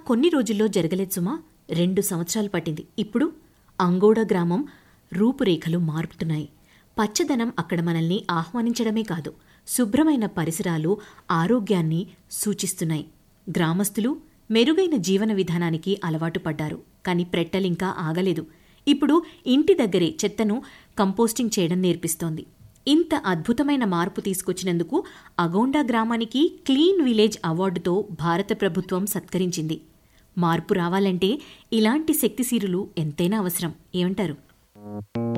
కొన్ని రోజుల్లో జరగలేదు సుమా రెండు సంవత్సరాలు పట్టింది ఇప్పుడు అంగోడ గ్రామం రూపురేఖలు మారుతున్నాయి పచ్చదనం అక్కడ మనల్ని ఆహ్వానించడమే కాదు శుభ్రమైన పరిసరాలు ఆరోగ్యాన్ని సూచిస్తున్నాయి గ్రామస్తులు మెరుగైన జీవన విధానానికి అలవాటు పడ్డారు కాని ప్రెట్టలింకా ఆగలేదు ఇప్పుడు ఇంటి దగ్గరే చెత్తను కంపోస్టింగ్ చేయడం నేర్పిస్తోంది ఇంత అద్భుతమైన మార్పు తీసుకొచ్చినందుకు అగోండా గ్రామానికి క్లీన్ విలేజ్ అవార్డుతో భారత ప్రభుత్వం సత్కరించింది మార్పు రావాలంటే ఇలాంటి శక్తిశీరులు ఎంతైనా అవసరం ఏమంటారు